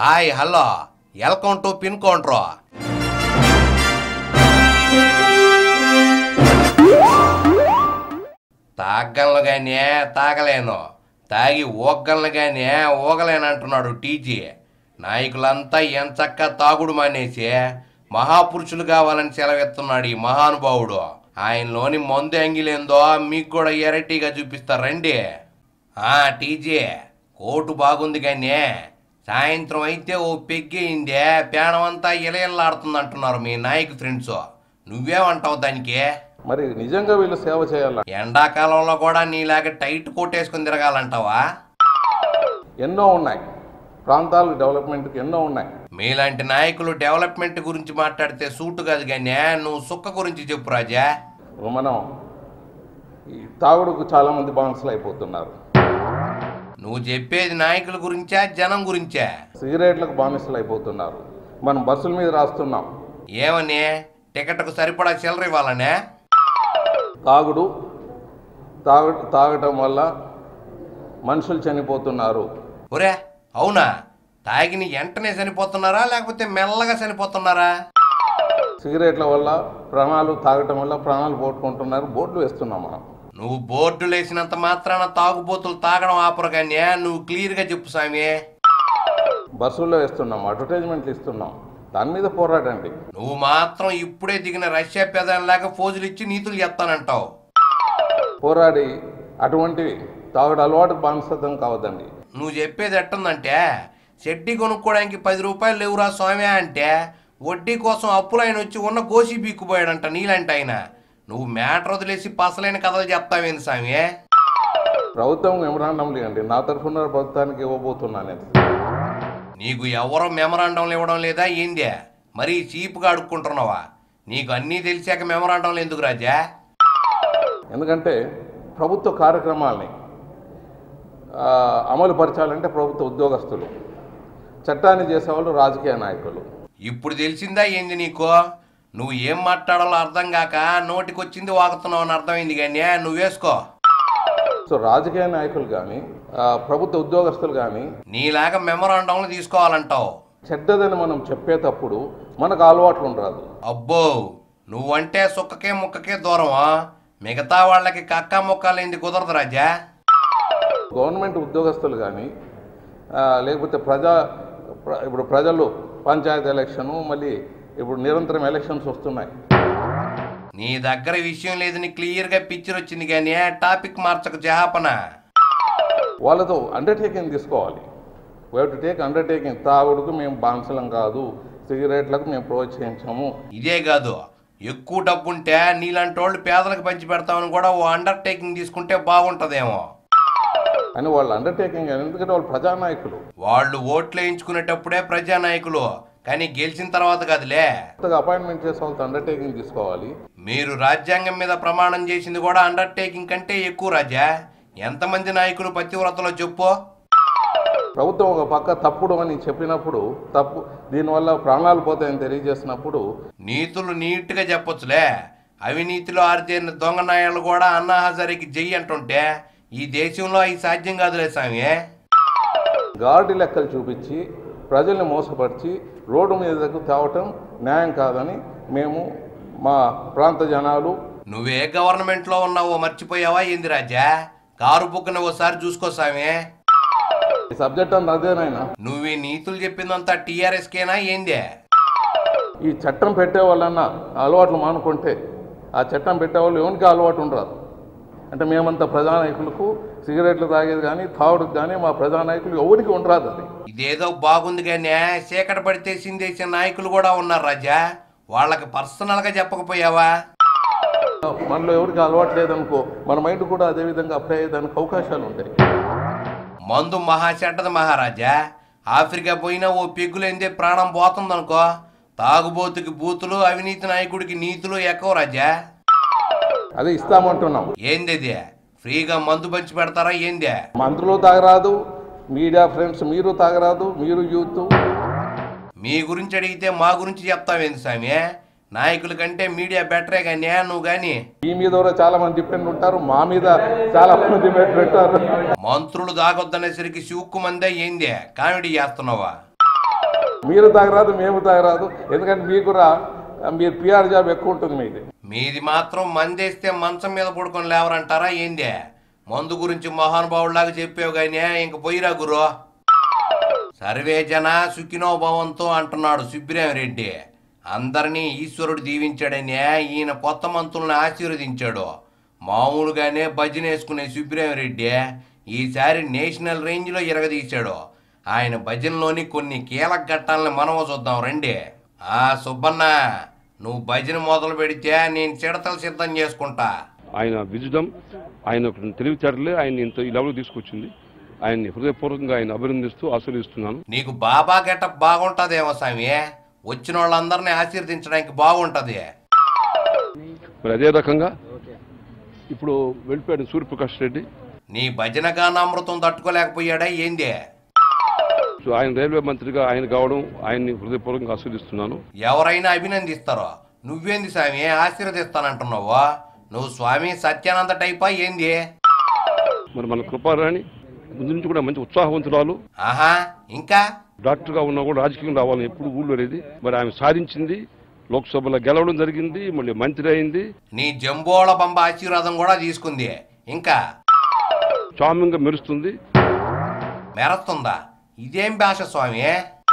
hi hello welcome to పిన్ కౌంటర్ తాగలను గానే తాగలేను తాగి ఊగలను గానే ఊగలేనంటున్నాడు టీజీ నాయకులంతా ఎంచక్క తాగుడు మానేసి మహాపురుషులు కావాలని సెలవెత్తున్నాడు ఈ మహానుభావుడు ఆయనలోని మందు అంగిలేందో మీకు కూడా ఎరటీగా చూపిస్తారండి ఆ టీజీ కోటు బాగుంది కానీ సాయంత్రం అయితే ఓ పెగ్గేయిందే పేణమంతా ఇలయిల్లాడుతుంది అంటున్నారు మీ నాయకు ఫ్రెండ్స్ నువ్వేమంటావు దానికి మరి నిజంగా వీళ్ళు సేవ చేయాల ఎండాకాలంలో కూడా నీలాగా టైట్ కోట్ వేసుకుని తిరగాలంటావా ఎన్నో ఉన్నాయి ప్రాంతాలకు డెవలప్మెంట్కి ఎన్నో ఉన్నాయి మీలాంటి నాయకులు డెవలప్మెంట్ గురించి మాట్లాడితే సూటు కాదు కానీ నువ్వు సుక్క గురించి చెప్పు రాజా మనం ఈ తాగుడుకు చాలామంది బాన్సులు అయిపోతున్నారు నువ్వు చెప్పేది నాయకుల గురించా జనం గురించా సిగరెట్లకు బానిసలు అయిపోతున్నారు మనం బస్సుల మీద రాస్తున్నాం ఏమని టికెట్కు సరిపడా చిల్లర ఇవ్వాలనే తాగుడు తాగ తాగటం వల్ల మనుషులు చనిపోతున్నారు ఒరే అవునా తాగిని వెంటనే చనిపోతున్నారా లేకపోతే మెల్లగా చనిపోతున్నారా సిగరెట్ల వల్ల ప్రాణాలు తాగటం వల్ల ప్రాణాలు పోగొట్టుకుంటున్నారు బోర్డులు వేస్తున్నాం మనం నువ్వు బోర్డులు వేసినంత మాత్రాన తాగుబోతులు తాగడం ఆపరు కానీ నువ్వు క్లియర్గా చెప్పు స్వామి బస్సుల్లో వేస్తున్నాం అడ్వర్టైజ్మెంట్లు ఇస్తున్నాం దాని మీద పోరాడండి నువ్వు మాత్రం ఇప్పుడే దిగిన రష్యా పెదానిలాగా ఫోజులు ఇచ్చి నీతులు చెప్తానంటావు పోరాడి అటువంటి తాగుడు అలవాటు బానిసత్వం కావద్దండి నువ్వు చెప్పేది ఎట్టుందంటే చెడ్డీ కొనుక్కోవడానికి పది రూపాయలు లేవురా స్వామి అంటే వడ్డీ కోసం అప్పులు ఆయన వచ్చి ఉన్న గోసి బీక్కుపోయాడంట నీలాంటి ఆయన నువ్వు మ్యాటర్ వదిలేసి పసలైన కథలు చెప్తావేంది స్వామి ప్రభుత్వం మెమరాండం లేదండి నా తరఫున ప్రభుత్వానికి ఇవ్వబోతున్నాను నేను నీకు ఎవరో మెమరాండంలు ఇవ్వడం లేదా ఏందే మరీ చీప్గా అడుక్కుంటున్నావా నీకు అన్నీ తెలిసాక మెమరాండంలు ఎందుకు రాజా ఎందుకంటే ప్రభుత్వ కార్యక్రమాల్ని ఆ, అమలు పరచాలంటే ప్రభుత్వ ఉద్యోగస్తులు చట్టాన్ని చేసేవాళ్ళు రాజకీయ నాయకులు ఇప్పుడు తెలిసిందా ఏంది నీకు నువ్వు ఏం మాట్లాడాలో అర్థం కాక నోటికొచ్చింది వాగుతున్నావు అని అర్థమైంది కానీ నువ్వు వేసుకో సో రాజకీయ నాయకులు కానీ ప్రభుత్వ ఉద్యోగస్తులు కానీ నీలాగా మెమరాండంలు తీసుకోవాలంటావు చెడ్డదని మనం చెప్పేటప్పుడు మనకు అలవాట్లు ఉండరాదు అబ్బో నువ్వంటే సుక్కకే ముక్కకే దూరమా మిగతా వాళ్ళకి కక్క ముక్కలేంది కుదరదు రాజా గవర్నమెంట్ ఉద్యోగస్తులు కానీ లేకపోతే ప్రజా ప్ర- ఇప్పుడు ప్రజలు పంచాయతీ ఎలక్షను మళ్ళీ ఇప్పుడు నిరంతరం ఎలక్షన్స్ వస్తున్నాయి నీ దగ్గర విషయం లేదని క్లియర్గా పిక్చర్ వచ్చింది కానీ టాపిక్ మార్చక జహాపన వాళ్ళతో అండర్టేకింగ్ తీసుకోవాలి వీ టు టేక్ అండర్టేకింగ్ తాగుడుకు మేము బాన్సలం కాదు సిగరెట్లకు మేము ప్రోత్సహించాము ఇదే కాదు ఎక్కువ డబ్బుంటే నీలాంటి వాళ్ళు పేదలకు పంచి పెడతామని కూడా ఓ అండర్టేకింగ్ తీసుకుంటే బాగుంటుందేమో అని వాళ్ళు అండర్టేకింగ్ అని ఎందుకంటే వాళ్ళు ప్రజానాయకులు వాళ్ళు ఓట్లు వేయించుకునేటప్పుడే ప్రజానాయకులు కానీ గెలిచిన తర్వాత కాదులే కొత్తగా అపాయింట్మెంట్ చేసే వాళ్ళతో అండర్టేకింగ్ తీసుకోవాలి మీరు రాజ్యాంగం మీద ప్రమాణం చేసింది కూడా అండర్టేకింగ్ కంటే ఎక్కువ రాజా ఎంతమంది నాయకులు పతివ్రతలో చెప్పు ప్రభుత్వం ఒక పక్క తప్పుడు అని చెప్పినప్పుడు తప్పు దీనివల్ల ప్రాణాలు పోతాయని తెలియజేసినప్పుడు నీతులు నీట్గా చెప్పొచ్చులే అవినీతిలో ఆరితేరిన దొంగ నాయాలు కూడా అన్నా హజారీకి జై అంటుంటే ఈ దేశంలో అవి సాధ్యం కాదులే స్వామి గార్డు లెక్కలు చూపించి ప్రజల్ని మోసపరిచి రోడ్డు మీదకు తేవటం న్యాయం కాదని మేము మా ప్రాంత జనాలు నువ్వే గవర్నమెంట్లో ఉన్నావో మర్చిపోయావా ఏంది రాజా కారు బుక్కుని ఓసారి చూసుకో స్వామి ఈ సబ్జెక్ట్ అంతా అదేనైనా నువ్వు ఈ నీతులు చెప్పిందంతా టీఆర్ఎస్కేనా ఏందే ఈ చట్టం పెట్టే వాళ్ళన్నా అలవాట్లు మానుకుంటే ఆ చట్టం పెట్టేవాళ్ళు ఎవరికి అలవాటు ఉండరాదు అంటే మేమంతా ప్రజానాయకులకు సిగరెట్లు తాగేది కానీ తాగుడుకు కానీ మా ప్రజానాయకులు ఎవరికి ఉండరాదు అది ఇదేదో బాగుంది కానీ చీకట పడితే సిందేసిన నాయకులు కూడా ఉన్నారు రాజా వాళ్ళకి పర్సనల్గా చెప్పకపోయావా మనలో ఎవరికి అలవాటు లేదనుకో మన మైండ్ కూడా అదే విధంగా అప్లై అయ్యేదానికి అవకాశాలు ఉంటాయి మందు మహా చెడ్డది మహారాజా ఆఫ్రికా పోయినా ఓ పెగ్గులేందే ప్రాణం పోతుందనుకో తాగుబోతుకి బూతులు అవినీతి నాయకుడికి నీతులు ఎక్కువ రాజా అదే ఇస్తామంటున్నాం ఏంది ఫ్రీగా మందు పంచి పెడతారా ఏందే మంత్రులు తాగరాదు మీడియా ఫ్రెండ్స్ మీరు తాగరాదు మీరు యూత్ మీ గురించి అడిగితే మా గురించి చెప్తావేంది స్వామి నాయకుల కంటే మీడియా బెటరే కానీ నువ్వు కానీ మీ మీద కూడా చాలా మంది డిపెండ్ ఉంటారు మా మీద చాలా మంది డిపెండ్ పెట్టారు మంత్రులు దాగొద్దనేసరికి సివుక్కు మందే ఏందే కామెడీ చేస్తున్నావా మీరు తాగరాదు మేము తాగరాదు ఎందుకంటే మీకు రా మీరు పిఆర్ జాబ్ ఎక్కువ ఉంటుంది మీది మీది మాత్రం మందేస్తే మంచం మీద పడుకొని లేవరంటారా ఏందే మందు గురించి మహానుభావుడిలాగా చెప్పావు కానీ ఇంక పోయిరా గురు సర్వే జన సుఖినో భవంతో అంటున్నాడు సుబ్బిరామిరెడ్డి అందరినీ ఈశ్వరుడు దీవించాడని ఈయన కొత్త మంత్రుల్ని ఆశీర్వదించాడు మామూలుగానే భజన వేసుకునే సుబ్బిరామిరెడ్డి ఈసారి నేషనల్ రేంజ్లో ఇరగదీశాడు ఆయన భజనలోని కొన్ని కీలక ఘట్టాలను మనము చూద్దాం రండి ఆ సుబ్బన్న నువ్వు భజన మొదలు పెడితే నేను చిడతలు సిద్ధం చేసుకుంటా ఆయన విజడం ఆయన తెలివితేటలే ఆయన ఇంత ఈ లెవెల్ తీసుకొచ్చింది ఆయన్ని హృదయపూర్వకంగా ఆయన అభినందిస్తూ ఆశీర్వదిస్తున్నాను నీకు బాబా గెటప్ బాగుంటదేమో స్వామి వచ్చిన వాళ్ళందరినీ ఆశీర్దించడానికి బాగుంటది మరి అదే రకంగా ఇప్పుడు వెళ్ళిపోయాడు సూర్యప్రకాష్ రెడ్డి నీ భజన గానామృతం తట్టుకోలేకపోయాడా ఏంది సో ఆయన రైల్వే మంత్రిగా ఆయన కావడం ఆయన్ని హృదయపూర్వకంగా ఆశీర్దిస్తున్నాను ఎవరైనా అభినందిస్తారో నువ్వేంది స్వామి ఆశీర్వదిస్తానంటున్నావు నువ్వు స్వామి సత్యానంద టైపా ఏంది మరి మన కృపారాణి ముందు నుంచి కూడా మంచి ఉత్సాహవంతురాలు ఆహా ఇంకా డాక్టర్గా ఉన్నా కూడా రాజకీయం రావాలని ఎప్పుడు ఊళ్ళో లేదు మరి ఆమె సాధించింది లోక్సభలో గెలవడం జరిగింది మళ్ళీ మంత్రి అయింది నీ జంబోళ బంబ ఆశీర్వాదం కూడా తీసుకుంది ఇంకా చామంగా మెరుస్తుంది మెరస్తుందా ఇదేం భాష స్వామి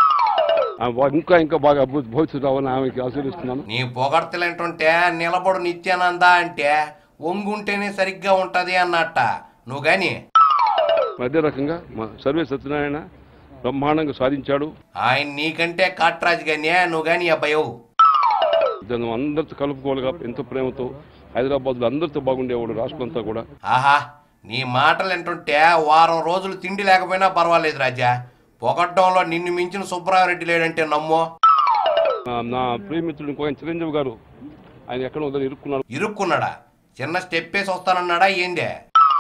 ఆమె బా- ఇంకా ఇంకా బాగా అభివృద్ధి భవిష్యత్తు రావాలని ఆమెకి ఆశీర్దిస్తున్నాను నీ పొగడ్తలేంటుంటే నిలబడు నిత్యానంద అంటే వంగుంటేనే సరిగ్గా ఉంటది అన్నట్ట నువ్వు గాని మరి అదే రకంగా మా సర్వే సత్యనారాయణ బ్రహ్మాండంగా సాధించాడు ఆయన నీకంటే కాట్రాజు గానే నువ్వు గాని అబ్బాయవు దాన్ని అందరితో కలుపుకోలుగా ఎంతో ప్రేమతో హైదరాబాద్లో అందరితో బాగుండేవాడు రాష్ట్రంతా కూడా ఆహా నీ మాటలు వింటుంటే వారం రోజులు తిండి లేకపోయినా పర్వాలేదు రాజా పొగడ్డంలో నిన్ను మించిన సుబ్రహ్మరెడ్డి లేడంటే నమ్ము నా- నా ప్రియమిత్రుడు ఇంకో ఆయన చిరంజీవి గారు ఆయన ఎక్కడ వదిలి ఇరుక్కున్నారు ఇరుక్కున్నాడా చిన్న స్టెప్ వేసి వస్తానన్నాడా ఏందే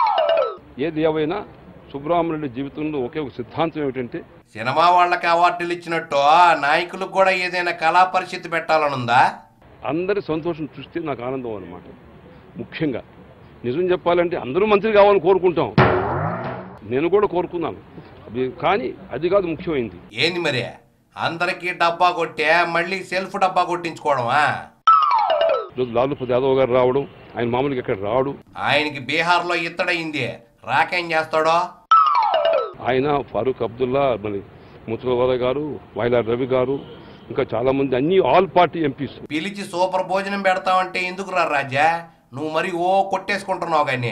ఏది ఏవైనా సుబ్రహ్మణ్యుడి జీవితంలో ఒకే ఒక సిద్ధాంతం ఏమిటంటే సినిమా వాళ్ళకి అవార్డులు ఇచ్చినట్టు నాయకులకు కూడా ఏదైనా కళా పరిస్థితి పెట్టాలనుందా అందరి సంతోషం చూస్తే నాకు ఆనందం అనమాట ముఖ్యంగా నిజం చెప్పాలంటే అందరూ మంత్రి కావాలని కోరుకుంటాం నేను కూడా కోరుకున్నాను అది కానీ అది కాదు ముఖ్యమైనది ఏంది మరి అందరికీ డబ్బా కొట్టే మళ్ళీ సెల్ఫ్ డబ్బా కొట్టించుకోవడమా ఈరోజు లాలూ ప్రసాద్ యాదవ్ గారు రావడం ఆయన మామూలుగా ఇక్కడ రావడం ఆయనకి బీహార్లో ఇత్తడయింది రాకేం చేస్తాడో ఆయన ఫారూక్ అబ్దుల్లా మరి ముసలవాద గారు వైలార్ రవి గారు ఇంకా చాలా మంది అన్ని ఆల్ పార్టీ ఎంపీస్ పిలిచి సూపర్ భోజనం పెడతావంటే ఎందుకు రా రాజా నువ్వు మరి ఓ కొట్టేసుకుంటున్నావు కానీ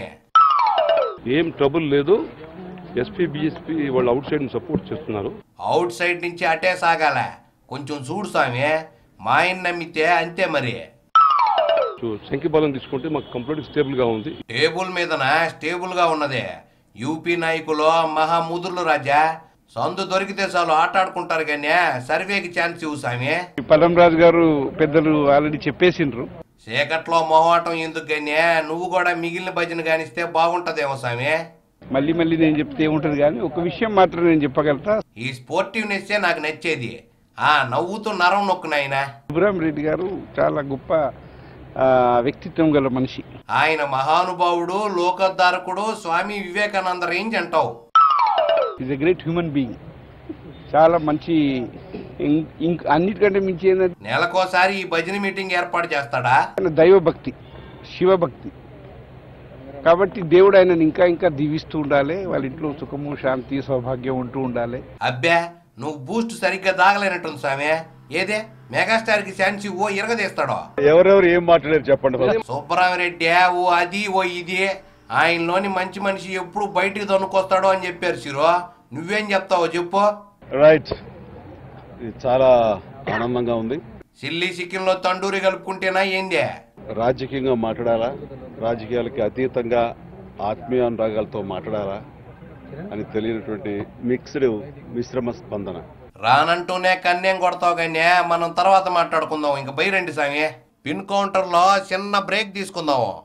ఏం ట్రబుల్ లేదు ఎస్పీ బిఎస్పీ వాళ్ళు అవుట్ సైడ్ సపోర్ట్ చేస్తున్నారు అవుట్ సైడ్ నుంచి అటే సాగాల కొంచెం చూడు స్వామి మా ఆయన నమ్మితే అంతే మరి సో సంఖ్యబలం తీసుకుంటే మాకు కంప్లీట్ స్టేబుల్గా ఉంది టేబుల్ మీదన స్టేబుల్ గా ఉన్నది యూపీ నాయకులు మహా ముదుర్లు రాజా సందు దొరికితే చాలు ఆటాడుకుంటారు కానీ సర్వేకి ఛాన్స్ ఇవ్వు స్వామి పల్లంరాజు గారు పెద్దలు ఆల్రెడీ చెప్పేసిండ్రు చీకట్లో మొహమాటం ఎందుకు కానీ నువ్వు కూడా మిగిలిన భజన కానిస్తే బాగుంటదేమో స్వామి మళ్ళీ మళ్ళీ నేను చెప్తే ఏముంటది కానీ ఒక విషయం మాత్రం నేను చెప్పగలుగుతా ఈ స్పోర్టివ్నెస్సే నాకు నచ్చేది ఆ నవ్వుతూ నరం నొక్కు నాయనా ఇబ్రాహిం రెడ్డి గారు చాలా గొప్ప ఆ, వ్యక్తిత్వం గల మనిషి ఆయన మహానుభావుడు లోకోద్ధారకుడు స్వామి వివేకానంద రేంజ్ అంటావు is a great human being చాలా మంచి ఇం- ఇంక అన్నిటికంటే మించి ఏంటంటే నెలకోసారి ఈ భజన మీటింగ్ ఏర్పాటు చేస్తాడా ఆయన దైవభక్తి శివభక్తి కాబట్టి దేవుడు ఆయనను ఇంకా ఇంకా దీవిస్తూ ఉండాలి వాళ్ళ ఇంట్లో సుఖము శాంతి సౌభాగ్యం ఉంటూ ఉండాలి అబ్బే నువ్వు బూస్ట్ సరిగ్గా దాగలేనట్టుంది స్వామి ఏదే మెగాస్టార్ కి ఛాన్స్ ఓ ఇరగదీస్తాడో ఎవరెవరు ఏం మాట్లాడారు చెప్పండి సుబ్బరామిరెడ్డి ఓ అది ఓ ఇది ఆయనలోని మంచి మనిషి ఎప్పుడు బయటికి దొనుకొస్తాడో అని చెప్పారు సిరో నువ్వేం చెప్తావో చెప్పు రైట్ ఇది చాలా ఆనందంగా ఉంది సిల్లీ చికెన్లో తండూరి కలుపుకుంటేనా ఏందే రాజకీయంగా మాట్లాడాలా రాజకీయాలకి అతీతంగా ఆత్మీయ అనురాగాలతో మాట్లాడాలా అని తెలియనటువంటి మిక్స్డ్ మిశ్రమ స్పందన రానంటూనే కన్యం కొడతావు కానీ మనం తర్వాత మాట్లాడుకుందాం ఇంక బయరండి స్వామి పిన్ కౌంటర్లో చిన్న బ్రేక్ తీసుకుందాము